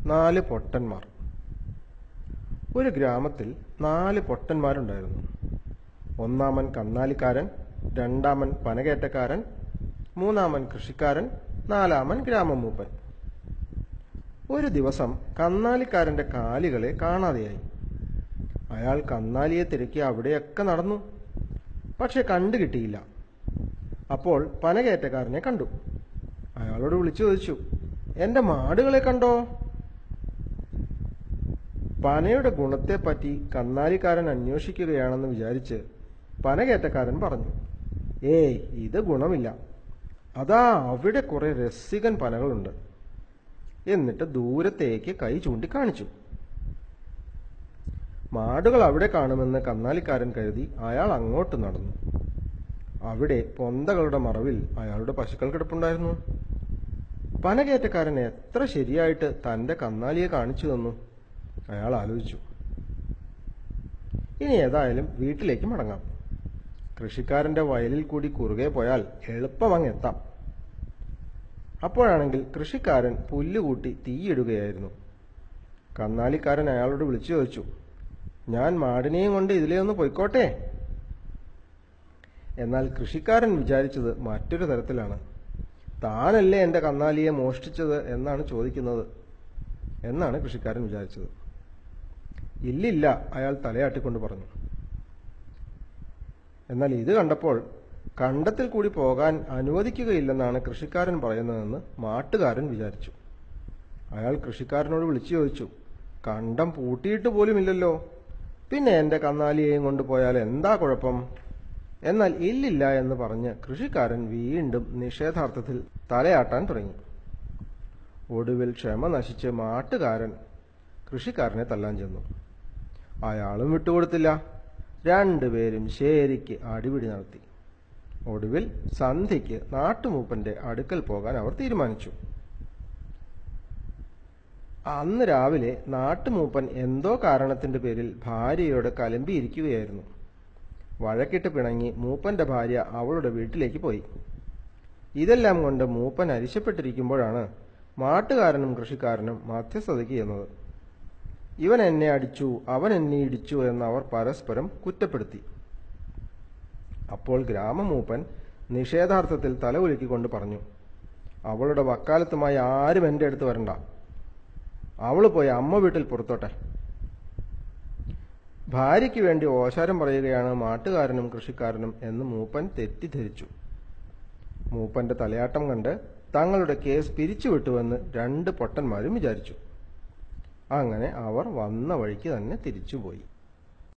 നാല് പൊട്ടന്മാർ ഒരു ഗ്രാമത്തിൽ നാല് പൊട്ടന്മാരുണ്ടായിരുന്നു ഒന്നാമൻ കന്നാലിക്കാരൻ രണ്ടാമൻ പനകേറ്റക്കാരൻ മൂന്നാമൻ കൃഷിക്കാരൻ നാലാമൻ ഗ്രാമമൂപ്പൻ ഒരു ദിവസം കന്നാലിക്കാരന്റെ കാലികളെ കാണാതെയായി അയാൾ കന്നാലിയെ തിരക്കി അവിടെയൊക്കെ നടന്നു പക്ഷെ കണ്ടു കിട്ടിയില്ല അപ്പോൾ പനകയറ്റക്കാരനെ കണ്ടു അയാളോട് വിളിച്ചു ചോദിച്ചു എന്റെ മാടുകളെ കണ്ടോ പനയുടെ ഗുണത്തെപ്പറ്റി കന്നാലിക്കാരൻ അന്വേഷിക്കുകയാണെന്ന് വിചാരിച്ച് പനകയറ്റക്കാരൻ പറഞ്ഞു ഏയ് ഇത് ഗുണമില്ല അതാ അവിടെ കുറെ രസികൻ പനകളുണ്ട് എന്നിട്ട് ദൂരത്തേക്ക് കൈ ചൂണ്ടിക്കാണിച്ചു മാടുകൾ അവിടെ കാണുമെന്ന് കന്നാലിക്കാരൻ കരുതി അയാൾ അങ്ങോട്ട് നടന്നു അവിടെ പൊന്തകളുടെ മറവിൽ അയാളുടെ പശുക്കൾ കിടപ്പുണ്ടായിരുന്നു പനകയറ്റക്കാരൻ എത്ര ശരിയായിട്ട് തന്റെ കന്നാലിയെ കാണിച്ചു തന്നു അയാൾ ആലോചിച്ചു ഇനി ഏതായാലും വീട്ടിലേക്ക് മടങ്ങാം കൃഷിക്കാരന്റെ വയലിൽ കൂടി കുറുകെ പോയാൽ എളുപ്പം അങ്ങ് എത്താം അപ്പോഴാണെങ്കിൽ കൃഷിക്കാരൻ പുല്ലുകൂട്ടി തീയിടുകയായിരുന്നു കന്നാലിക്കാരൻ അയാളോട് വിളിച്ചു ചോദിച്ചു ഞാൻ മാടിനെയും കൊണ്ട് ഇതിലേ ഒന്ന് പൊയ്ക്കോട്ടെ എന്നാൽ കൃഷിക്കാരൻ വിചാരിച്ചത് മറ്റൊരു തരത്തിലാണ് താനല്ലേ എന്റെ കന്നാലിയെ മോഷ്ടിച്ചത് എന്നാണ് ചോദിക്കുന്നത് എന്നാണ് കൃഷിക്കാരൻ വിചാരിച്ചത് ഇല്ലില്ല അയാൾ തലയാട്ടിക്കൊണ്ട് പറഞ്ഞു എന്നാൽ ഇത് കണ്ടപ്പോൾ കണ്ടത്തിൽ കൂടി പോകാൻ അനുവദിക്കുകയില്ലെന്നാണ് കൃഷിക്കാരൻ പറയുന്നതെന്ന് മാട്ടുകാരൻ വിചാരിച്ചു അയാൾ കൃഷിക്കാരനോട് വിളിച്ചു ചോദിച്ചു കണ്ടം പൂട്ടിയിട്ട് പോലുമില്ലല്ലോ പിന്നെ എന്റെ കന്നാലിയെയും കൊണ്ടുപോയാൽ എന്താ കുഴപ്പം എന്നാൽ ഇല്ലില്ല എന്ന് പറഞ്ഞ് കൃഷിക്കാരൻ വീണ്ടും നിഷേധാർത്ഥത്തിൽ തലയാട്ടാൻ തുടങ്ങി ഒടുവിൽ ക്ഷമ നശിച്ച് മാട്ടുകാരൻ കൃഷിക്കാരനെ തല്ലാൻ ചെന്നു അയാളും വിട്ടുകൊടുത്തില്ല രണ്ടുപേരും ശരിക്ക് അടിപിടി നടത്തി ഒടുവിൽ സന്ധ്യയ്ക്ക് നാട്ടുമൂപ്പന്റെ അടുക്കൽ പോകാൻ അവർ തീരുമാനിച്ചു അന്ന് രാവിലെ നാട്ടുമൂപ്പൻ എന്തോ കാരണത്തിന്റെ പേരിൽ ഭാര്യയോട് കലമ്പിയിരിക്കുകയായിരുന്നു വഴക്കിട്ട് പിണങ്ങി മൂപ്പന്റെ ഭാര്യ അവളുടെ വീട്ടിലേക്ക് പോയി ഇതെല്ലാം കൊണ്ട് മൂപ്പൻ അരിശപ്പെട്ടിരിക്കുമ്പോഴാണ് മാട്ടുകാരനും കൃഷിക്കാരനും മധ്യസ്ഥതയ്ക്ക് ചെന്നത് ഇവൻ എന്നെ അടിച്ചു അവൻ എന്നെ ഇടിച്ചു എന്ന് അവർ പരസ്പരം കുറ്റപ്പെടുത്തി അപ്പോൾ ഗ്രാമമൂപ്പൻ നിഷേധാർത്ഥത്തിൽ തല കുലുക്കിക്കൊണ്ട് പറഞ്ഞു അവളുടെ വക്കാലത്തുമായി ആരും എൻ്റെ അടുത്ത് വരണ്ട അവള് പോയി അമ്മ വീട്ടിൽ പുറത്തോട്ടെ ഭാര്യയ്ക്ക് വേണ്ടി ഓശാരം പറയുകയാണ് മാട്ടുകാരനും കൃഷിക്കാരനും എന്ന് മൂപ്പൻ തെറ്റിദ്ധരിച്ചു മൂപ്പന്റെ തലയാട്ടം കണ്ട് തങ്ങളുടെ കേസ് പിരിച്ചുവിട്ടുവെന്ന് രണ്ട് പൊട്ടന്മാരും വിചാരിച്ചു അങ്ങനെ അവർ വന്ന വഴിക്ക് തന്നെ തിരിച്ചുപോയി